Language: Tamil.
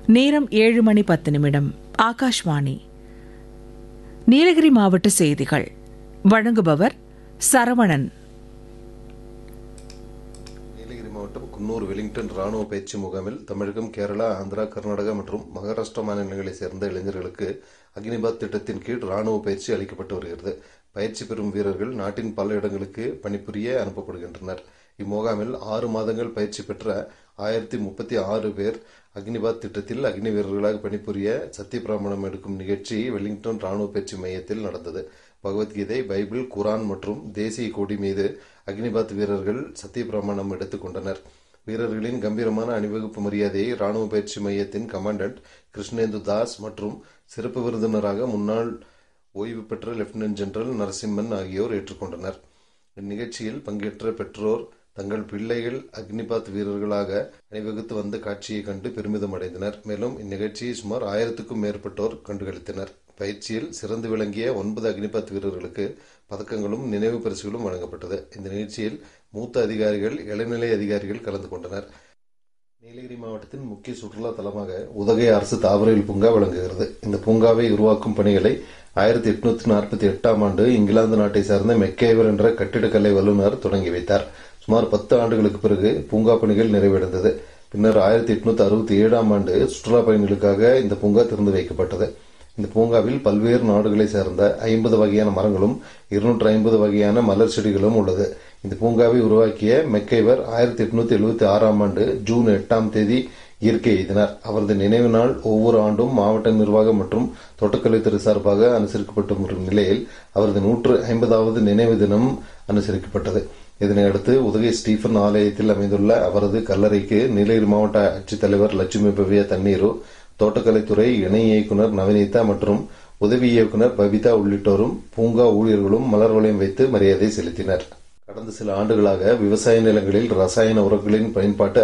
நேரம் ஏழு மணி பத்து நிமிடம் ஆகாஷ்வாணி நீலகிரி மாவட்ட செய்திகள் வழங்குபவர் சரவணன் நீலகிரி மாவட்டம் குன்னூர் வெலிங்டன் ராணுவ பயிற்சி முகாமில் தமிழகம் கேரளா ஆந்திரா கர்நாடகா மற்றும் மகாராஷ்டிரா மாநிலங்களைச் சேர்ந்த இளைஞர்களுக்கு அக்னிபாத் திட்டத்தின் கீழ் ராணுவ பயிற்சி அளிக்கப்பட்டு வருகிறது பயிற்சி பெறும் வீரர்கள் நாட்டின் பல இடங்களுக்கு பணிபுரிய அனுப்பப்படுகின்றனர் இம்முகாமில் ஆறு மாதங்கள் பயிற்சி பெற்ற ஆயிரத்தி முப்பத்தி ஆறு பேர் அக்னிபாத் திட்டத்தில் அக்னி வீரர்களாக பணிபுரிய சத்திய பிராமணம் எடுக்கும் நிகழ்ச்சி வெலிங்டன் ராணுவ பயிற்சி மையத்தில் நடந்தது பகவத்கீதை பைபிள் குரான் மற்றும் தேசிய கொடி மீது அக்னிபாத் வீரர்கள் சத்திய பிரமாணம் எடுத்துக் கொண்டனர் வீரர்களின் கம்பீரமான அணிவகுப்பு மரியாதையை ராணுவ பயிற்சி மையத்தின் கமாண்டன்ட் கிருஷ்ணேந்து தாஸ் மற்றும் சிறப்பு விருந்தினராக முன்னாள் ஓய்வு பெற்ற லெப்டினன்ட் ஜெனரல் நரசிம்மன் ஆகியோர் ஏற்றுக்கொண்டனர் இந்நிகழ்ச்சியில் பங்கேற்ற பெற்றோர் தங்கள் பிள்ளைகள் அக்னிபாத் வீரர்களாக அணிவகுத்து வந்த காட்சியை கண்டு பெருமிதம் அடைந்தனர் மேலும் இந்நிகழ்ச்சியை சுமார் ஆயிரத்துக்கும் மேற்பட்டோர் கண்டுகளித்தனர் பயிற்சியில் சிறந்து விளங்கிய ஒன்பது அக்னிபாத் வீரர்களுக்கு பதக்கங்களும் நினைவு பரிசுகளும் வழங்கப்பட்டது இந்த நிகழ்ச்சியில் மூத்த அதிகாரிகள் இளநிலை அதிகாரிகள் கலந்து கொண்டனர் நீலகிரி மாவட்டத்தின் முக்கிய சுற்றுலா தலமாக உதகை அரசு தாவரவியல் பூங்கா விளங்குகிறது இந்த பூங்காவை உருவாக்கும் பணிகளை ஆயிரத்தி எட்நூத்தி நாற்பத்தி எட்டாம் ஆண்டு இங்கிலாந்து நாட்டை சார்ந்த மெக்கேவர் என்ற கட்டிடக்கலை வல்லுநர் தொடங்கி வைத்தார் சுமார் பத்து ஆண்டுகளுக்கு பிறகு பூங்கா பணிகள் நிறைவடைந்தது பின்னர் ஆயிரத்தி எட்நூத்தி அறுபத்தி ஏழாம் ஆண்டு சுற்றுலா பயணிகளுக்காக இந்த பூங்கா திறந்து வைக்கப்பட்டது இந்த பூங்காவில் பல்வேறு நாடுகளை சேர்ந்த ஐம்பது வகையான மரங்களும் இருநூற்று ஐம்பது வகையான மலர் செடிகளும் உள்ளது இந்த பூங்காவை உருவாக்கிய மெக்கைவர் ஆயிரத்தி எட்நூத்தி எழுபத்தி ஆறாம் ஆண்டு ஜூன் எட்டாம் தேதி இயற்கை எய்தினார் அவரது நினைவு நாள் ஒவ்வொரு ஆண்டும் மாவட்ட நிர்வாகம் மற்றும் தோட்டக்கலைத்துறை சார்பாக அனுசரிக்கப்பட்டு வரும் நிலையில் அவரது நூற்று ஐம்பதாவது நினைவு தினம் அனுசரிக்கப்பட்டது இதனையடுத்து உதகை ஸ்டீபன் ஆலயத்தில் அமைந்துள்ள அவரது கல்லறைக்கு நீலகிரி மாவட்ட ஆட்சித்தலைவர் லட்சுமி பவ்யா தண்ணீரு தோட்டக்கலைத்துறை இணை இயக்குநர் நவநீதா மற்றும் உதவி இயக்குநர் பபிதா உள்ளிட்டோரும் பூங்கா ஊழியர்களும் மலர் வளையம் வைத்து மரியாதை செலுத்தினர் கடந்த சில ஆண்டுகளாக விவசாய நிலங்களில் ரசாயன உரங்களின் பயன்பாட்டு